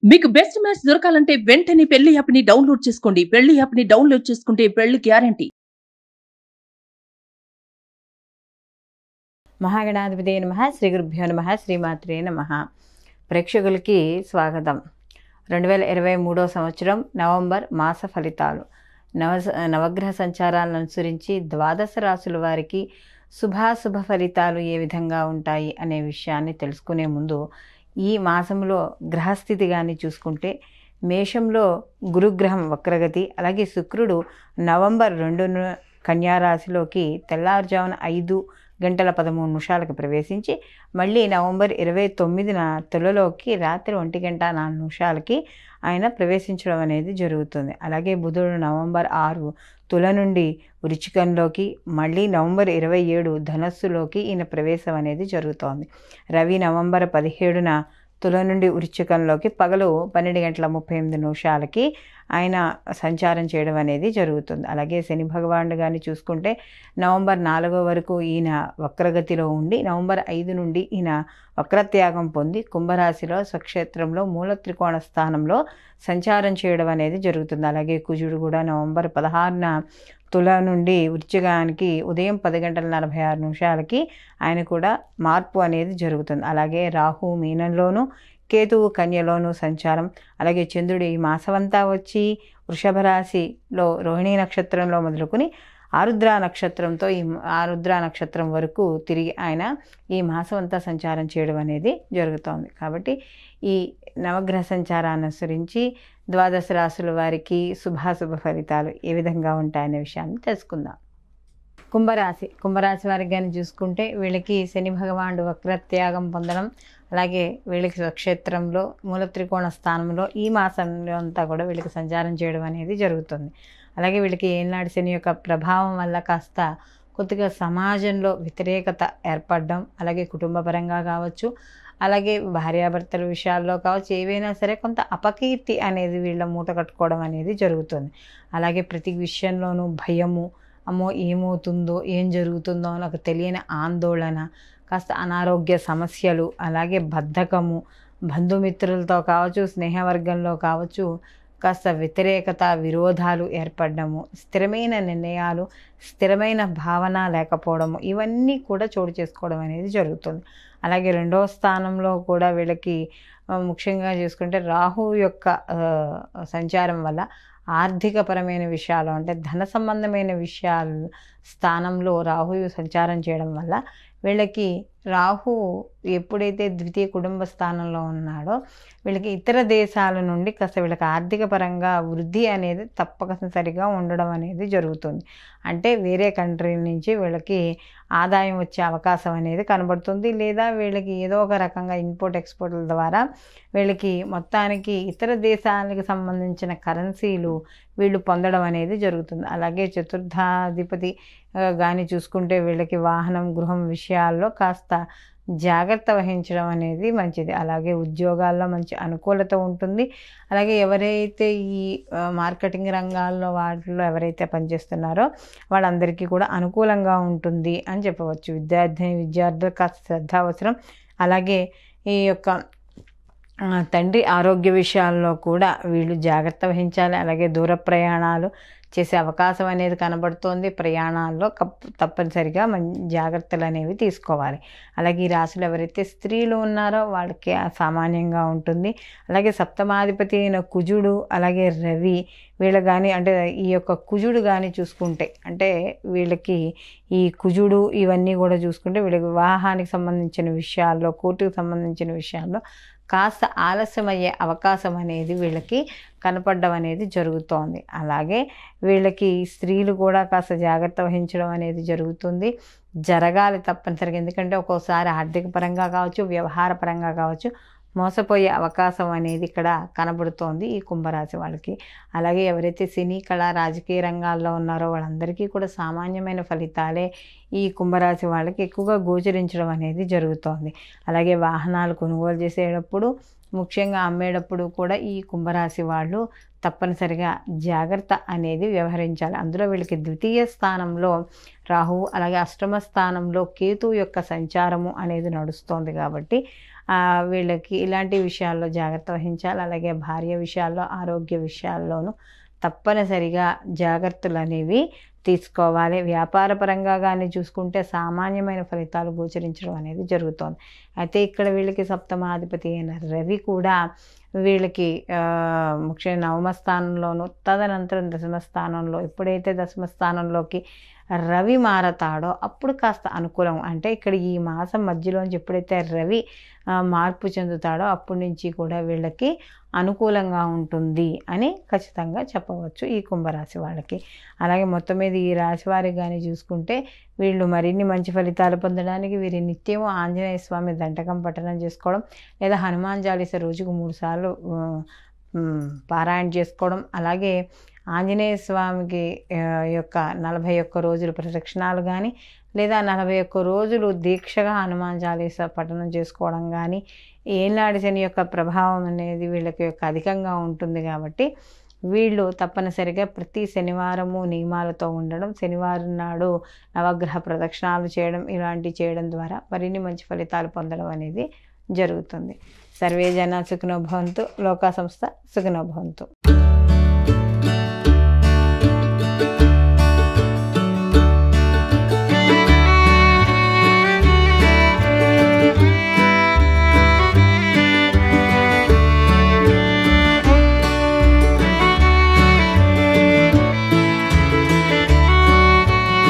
మీకు best match దొరకాలంటే వెంటనే పెళ్లి యాప్ ని డౌన్లోడ్ చేసుకోండి పెళ్లి యాప్ ని డౌన్లోడ్ చేసుకుంటే పెళ్లి గ్యారంటీ మహాగణాధిపతి నమ శ్రీ గురుభ్యో నమ శ్రీమాత్రే నమ ప్రేక్షకులకి స్వాగతం రెండు వేల ఇరవై మూడో సంవత్సరం నవంబర్ మాస ఫలితాలు నవ నవగ్రహ సంచారాలను అనుసరించి ద్వాదశ రాసుల వారికి శుభాశుభ ఫలితాలు ఏ విధంగా ఉంటాయి అనే విషయాన్ని తెలుసుకునే ముందు ఈ మాసంలో గ్రహస్థితి కానీ చూసుకుంటే మేషంలో గురుగ్రహం వక్రగతి అలాగే శుక్రుడు నవంబర్ రెండున కన్యారాశిలోకి తెల్లారుజామున ఐదు గంటల పదమూడు నిమిషాలకు ప్రవేశించి మళ్ళీ నవంబర్ ఇరవై తొమ్మిదిన తులలోకి రాత్రి ఒంటి గంట నాలుగు నిమిషాలకి ఆయన ప్రవేశించడం అనేది జరుగుతుంది అలాగే బుధుడు నవంబర్ ఆరు తుల నుండి వృచ్చికంలోకి మళ్ళీ నవంబర్ ఇరవై ఏడు ధనస్సులోకి ఈయన ప్రవేశం అనేది జరుగుతోంది రవి నవంబర్ పదిహేడున తుల నుండి వృచ్చికంలోకి పగలు పన్నెండు గంటల ముప్పై ఎనిమిది నిమిషాలకి ఆయన సంచారం చేయడం అనేది జరుగుతుంది అలాగే శని భగవానుడు కానీ చూసుకుంటే నవంబర్ నాలుగో వరకు ఈయన వక్రగతిలో ఉండి నవంబర్ ఐదు నుండి ఈయన వక్రత్యాగం పొంది కుంభరాశిలో స్వక్షేత్రంలో మూల త్రికోణ స్థానంలో సంచారం చేయడం అనేది జరుగుతుంది అలాగే కుజుడు కూడా నవంబర్ పదహారున తుల నుండి వృశ్చికానికి ఉదయం పది గంటల నలభై ఆరు నిమిషాలకి ఆయన కూడా మార్పు అనేది జరుగుతుంది అలాగే రాహు మీనంలోను కేతువు కన్యలోను సంచారం అలాగే చంద్రుడు ఈ మాసమంతా వచ్చి వృషభ రాశిలో రోహిణీ నక్షత్రంలో మొదలుకొని ఆరుద్ర నక్షత్రంతో ఈ ఆరుద్ర నక్షత్రం వరకు తిరిగి ఆయన ఈ మాసం అంతా సంచారం చేయడం అనేది జరుగుతోంది కాబట్టి ఈ నవగ్రహ సంచారాన్ని అనుసరించి ద్వాదశ రాశుల వారికి శుభాశుభ ఫలితాలు ఏ విధంగా ఉంటాయనే విషయాన్ని తెలుసుకుందాం కుంభరాశి కుంభరాశి వారికి కానీ చూసుకుంటే వీళ్ళకి శని భగవానుడు వక్రత్యాగం పొందడం అలాగే వీళ్ళకి స్వక్షేత్రంలో మూల త్రికోణ స్థానంలో ఈ మాసంలో అంతా కూడా వీళ్ళకి సంచారం చేయడం అనేది జరుగుతుంది అలాగే వీళ్ళకి ఏనాడు శని యొక్క ప్రభావం వల్ల కాస్త కొద్దిగా సమాజంలో వ్యతిరేకత ఏర్పడడం అలాగే కుటుంబ పరంగా కావచ్చు అలాగే భార్యాభర్తల విషయాల్లో కావచ్చు ఏవైనా సరే కొంత అపకీర్తి అనేది వీళ్ళ మూట కట్టుకోవడం అనేది జరుగుతుంది అలాగే ప్రతి విషయంలోనూ భయము అమ్మో ఏమవుతుందో ఏం జరుగుతుందో నాకు తెలియని ఆందోళన కాస్త అనారోగ్య సమస్యలు అలాగే బద్ధకము బంధుమిత్రులతో కావచ్చు స్నేహవర్గంలో కావచ్చు కాస్త వ్యతిరేకత విరోధాలు ఏర్పడము స్థిరమైన నిర్ణయాలు స్థిరమైన భావన లేకపోవడము ఇవన్నీ కూడా చోటు చేసుకోవడం అనేది జరుగుతుంది అలాగే రెండవ స్థానంలో కూడా వీళ్ళకి ముఖ్యంగా చూసుకుంటే రాహు యొక్క సంచారం వల్ల ఆర్థికపరమైన విషయాలు అంటే ధన సంబంధమైన విషయాలు స్థానంలో రాహు సంచారం చేయడం వల్ల వీళ్ళకి రాహు ఎప్పుడైతే ద్వితీయ కుటుంబ స్థానంలో ఉన్నాడో వీళ్ళకి ఇతర దేశాల నుండి కాస్త వీళ్ళకి ఆర్థిక పరంగా వృద్ధి అనేది తప్పనిసరిగా ఉండడం అనేది జరుగుతుంది అంటే వేరే కంట్రీ నుంచి వీళ్ళకి ఆదాయం వచ్చే అవకాశం అనేది కనబడుతుంది లేదా వీళ్ళకి ఏదో ఒక రకంగా ఇంపోర్ట్ ఎక్స్పోర్ట్ల ద్వారా వీళ్ళకి మొత్తానికి ఇతర దేశాలకు సంబంధించిన కరెన్సీలు వీళ్ళు పొందడం అనేది జరుగుతుంది అలాగే చతుర్థాధిపతి కానీ చూసుకుంటే వీళ్ళకి వాహనం గృహం విషయాల్లో కాస్త జాగ్రత్త వహించడం అనేది మంచిది అలాగే ఉద్యోగాల్లో మంచి అనుకూలత ఉంటుంది అలాగే ఎవరైతే ఈ మార్కెటింగ్ రంగాల్లో వాటిలో ఎవరైతే పనిచేస్తున్నారో వాళ్ళందరికీ కూడా అనుకూలంగా ఉంటుంది అని చెప్పవచ్చు విద్యార్థిని విద్యార్థులకు కాస్త శ్రద్ధ అవసరం అలాగే ఈ యొక్క తండ్రి ఆరోగ్య విషయాల్లో కూడా వీళ్ళు జాగ్రత్త వహించాలి అలాగే దూర ప్రయాణాలు చేసే అవకాశం అనేది కనబడుతోంది ప్రయాణాల్లో తప్పనిసరిగా మం జాగ్రత్తలు అనేవి తీసుకోవాలి అలాగే ఈ రాశులు ఎవరైతే స్త్రీలు ఉన్నారో వాళ్ళకి సామాన్యంగా ఉంటుంది అలాగే సప్తమాధిపతి అయిన కుజుడు అలాగే రవి వీళ్ళ కానీ అంటే ఈ యొక్క కుజుడు కానీ చూసుకుంటే అంటే వీళ్ళకి ఈ కుజుడు ఇవన్నీ కూడా చూసుకుంటే వీళ్ళకి వివాహానికి సంబంధించిన విషయాల్లో కోర్టుకు సంబంధించిన విషయాల్లో కాస్త ఆలస్యమయ్యే అవకాశం అనేది వీళ్ళకి కనపడడం అనేది జరుగుతోంది అలాగే వీళ్ళకి స్త్రీలు కూడా కాస్త జాగ్రత్త వహించడం అనేది జరుగుతుంది జరగాలి తప్పనిసరిగా ఎందుకంటే ఒక్కోసారి ఆర్థిక పరంగా కావచ్చు వ్యవహార పరంగా కావచ్చు మోసపోయే అవకాశం అనేది ఇక్కడ కనబడుతోంది ఈ కుంభరాశి వాళ్ళకి అలాగే ఎవరైతే సినీ కళ రాజకీయ రంగాల్లో ఉన్నారో వాళ్ళందరికీ కూడా సామాన్యమైన ఫలితాలే ఈ కుంభరాశి వాళ్ళకి ఎక్కువగా గోచరించడం అనేది జరుగుతోంది అలాగే వాహనాలు కొనుగోలు చేసేటప్పుడు ముఖ్యంగా అమ్మేటప్పుడు కూడా ఈ కుంభరాశి వాళ్ళు తప్పనిసరిగా జాగ్రత్త అనేది వ్యవహరించాలి అందులో వీళ్ళకి ద్వితీయ స్థానంలో రాహువు అలాగే అష్టమ స్థానంలో కేతు యొక్క సంచారము అనేది నడుస్తోంది కాబట్టి ఆ, వీళ్ళకి ఇలాంటి విషయాల్లో జాగ్రత్త వహించాలి అలాగే భార్య విషయాల్లో ఆరోగ్య విషయాల్లోనూ తప్పనిసరిగా జాగ్రత్తలు అనేవి తీసుకోవాలి వ్యాపార పరంగా కానీ చూసుకుంటే సామాన్యమైన ఫలితాలు గోచరించడం అనేది జరుగుతోంది అయితే ఇక్కడ వీళ్ళకి సప్తమాధిపతి అయిన రవి కూడా వీళ్ళకి ఆ, ముఖ్యంగా నవమ స్థానంలోను తదనంతరం దశమ స్థానంలో ఎప్పుడైతే దశమ స్థానంలోకి రవి మారతాడో అప్పుడు కాస్త అనుకూలం అంటే ఇక్కడ ఈ మాసం మధ్యలోంచి ఎప్పుడైతే రవి ఆ, మార్పు చెందుతాడో అప్పటి నుంచి కూడా వీళ్ళకి అనుకూలంగా ఉంటుంది అని ఖచ్చితంగా చెప్పవచ్చు ఈ కుంభరాశి వాళ్ళకి అలాగే మొత్తం మీద ఈ రాశి వారికి కానీ చూసుకుంటే వీళ్ళు మరిన్ని మంచి ఫలితాలు పొందడానికి వీరి నిత్యము ఆంజనేయ స్వామి దంటకం పఠనం చేసుకోవడం లేదా హనుమాన్ చాలీస రోజుకు మూడు సార్లు ఆ, ఉమ్, పారాయణ చేసుకోవడం అలాగే ఆంజనేయ స్వామికి ఆ, యొక్క నలభై ఒక్క రోజులు ప్రదక్షిణాలు కానీ లేదా నలభై ఒక్క రోజులు దీక్షగా హనుమాన్ చాలీస పఠనం చేసుకోవడం కానీ ఏనాడు శని యొక్క ప్రభావం అనేది వీళ్ళకి యొక్క అధికంగా ఉంటుంది కాబట్టి వీళ్ళు తప్పనిసరిగా ప్రతి శనివారము నియమాలతో ఉండడం శనివారం నాడు నవగ్రహ ప్రదక్షిణాలు చేయడం ఇలాంటివి చేయడం ద్వారా మరిన్ని మంచి ఫలితాలు పొందడం అనేది జరుగుతుంది సర్వే జన సుఖినో భవంతు లోకా సంస్థ సుఖినో భవంతు